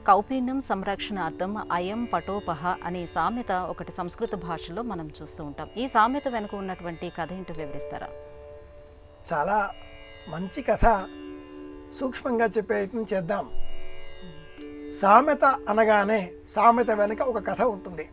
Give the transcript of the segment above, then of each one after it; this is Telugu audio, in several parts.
కౌపీన్యం సంరక్షణార్థం అయం పటోపహ అనే సామెత ఒకటి సంస్కృత భాషలో మనం చూస్తూ ఉంటాం ఈ సామెత వెనుక ఉన్నటువంటి కథ ఏంటో వివరిస్తారా చాలా మంచి కథ సూక్ష్మంగా చెప్పే ప్రయత్నం చేద్దాం సామెత అనగానే సామెత వెనుక ఒక కథ ఉంటుంది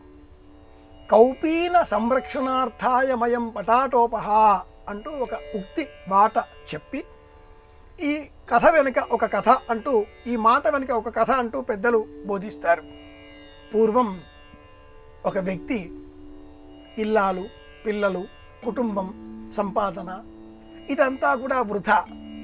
కౌపీన సంరక్షణార్థాయమయం పటాటోపహ అంటూ ఒక ఉక్తి మాట చెప్పి ఈ కథ వెనుక ఒక కథ అంటూ ఈ మాట వెనుక ఒక కథ అంటూ పెద్దలు బోధిస్తారు పూర్వం ఒక వ్యక్తి ఇల్లాలు పిల్లలు కుటుంబం సంపాదన ఇదంతా కూడా వృధా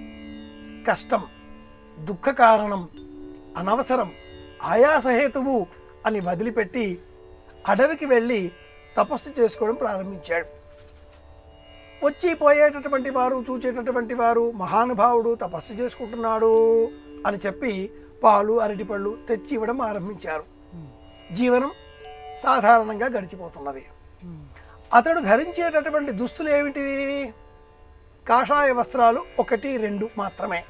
కష్టం దుఃఖ కారణం అనవసరం ఆయాసహేతువు అని వదిలిపెట్టి అడవికి వెళ్ళి తపస్సు చేసుకోవడం ప్రారంభించాడు వచ్చి పోయేటటువంటి వారు చూచేటటువంటి వారు మహానుభావుడు తపస్సు చేసుకుంటున్నాడు అని చెప్పి పాలు అరటిపళ్ళు తెచ్చి ఇవ్వడం ఆరంభించారు జీవనం సాధారణంగా గడిచిపోతున్నది అతడు ధరించేటటువంటి దుస్తులు ఏమిటివి కాషాయ వస్త్రాలు ఒకటి రెండు మాత్రమే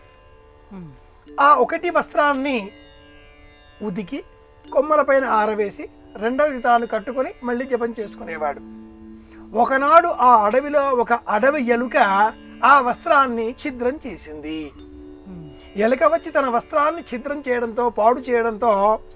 ఆ ఒకటి వస్త్రాన్ని ఉదికి కొమ్మలపైన ఆరవేసి రెండవది తాను కట్టుకొని మళ్ళీ జపం చేసుకునేవాడు ఒకనాడు ఆ అడవిలో ఒక అడవి ఎలుక ఆ వస్త్రాన్ని ఛిద్రం చేసింది ఎలుక వచ్చి తన వస్త్రాన్ని ఛిద్రం చేయడంతో పాడు చేయడంతో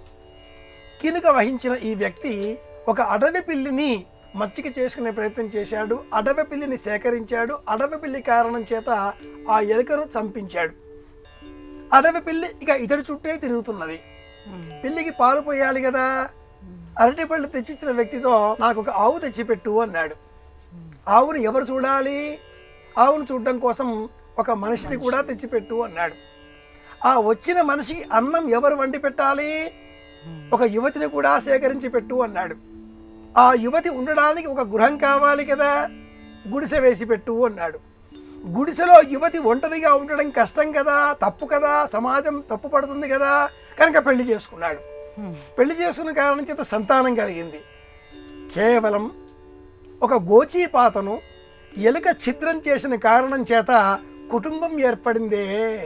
కినుక వహించిన ఈ వ్యక్తి ఒక అడవి పిల్లిని మచ్చిక చేసుకునే ప్రయత్నం చేశాడు అడవి పిల్లిని సేకరించాడు అడవి పిల్లి కారణం చేత ఆ ఎలుకను చంపించాడు అడవి పిల్లి ఇక ఇతడి చుట్టే తిరుగుతున్నది పిల్లికి పాలు పోయాలి కదా అరటిపళ్ళు తెచ్చిచ్చిన వ్యక్తితో నాకు ఒక ఆవు తెచ్చిపెట్టు అన్నాడు ఆవును ఎవరు చూడాలి ఆవును చూడడం కోసం ఒక మనిషిని కూడా తెచ్చిపెట్టు అన్నాడు ఆ వచ్చిన మనిషికి అన్నం ఎవరు వండి పెట్టాలి ఒక యువతిని కూడా సేకరించి పెట్టు అన్నాడు ఆ యువతి ఉండడానికి ఒక గృహం కావాలి కదా గుడిసె వేసి పెట్టు అన్నాడు గుడిసెలో యువతి ఒంటరిగా ఉండడం కష్టం కదా తప్పు కదా సమాజం తప్పు పడుతుంది కదా కనుక పెళ్లి చేసుకున్నాడు పెళ్లి చేసుకున్న కారణం చేత సంతానం కలిగింది కేవలం ఒక గోచీపాతను ఎలుక ఛిద్రం చేసిన కారణం చేత కుటుంబం ఏర్పడిందే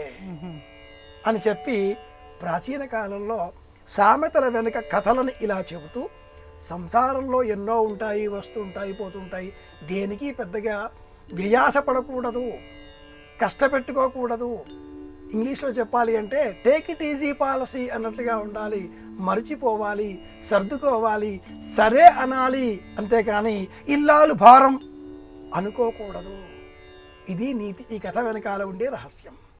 అని చెప్పి ప్రాచీన కాలంలో సామెతల వెనుక కథలను ఇలా చెబుతూ సంసారంలో ఎన్నో ఉంటాయి వస్తుంటాయి పోతుంటాయి దేనికి పెద్దగా వ్యయాసపడకూడదు కష్టపెట్టుకోకూడదు ఇంగ్లీష్లో చెప్పాలి అంటే టేక్ ఇట్ ఈజీ పాలసీ అన్నట్టుగా ఉండాలి మరిచిపోవాలి సర్దుకోవాలి సరే అనాలి అంతేకాని ఇల్లాలు భారం అనుకోకూడదు ఇది నీతి ఈ కథ వెనకాల ఉండే రహస్యం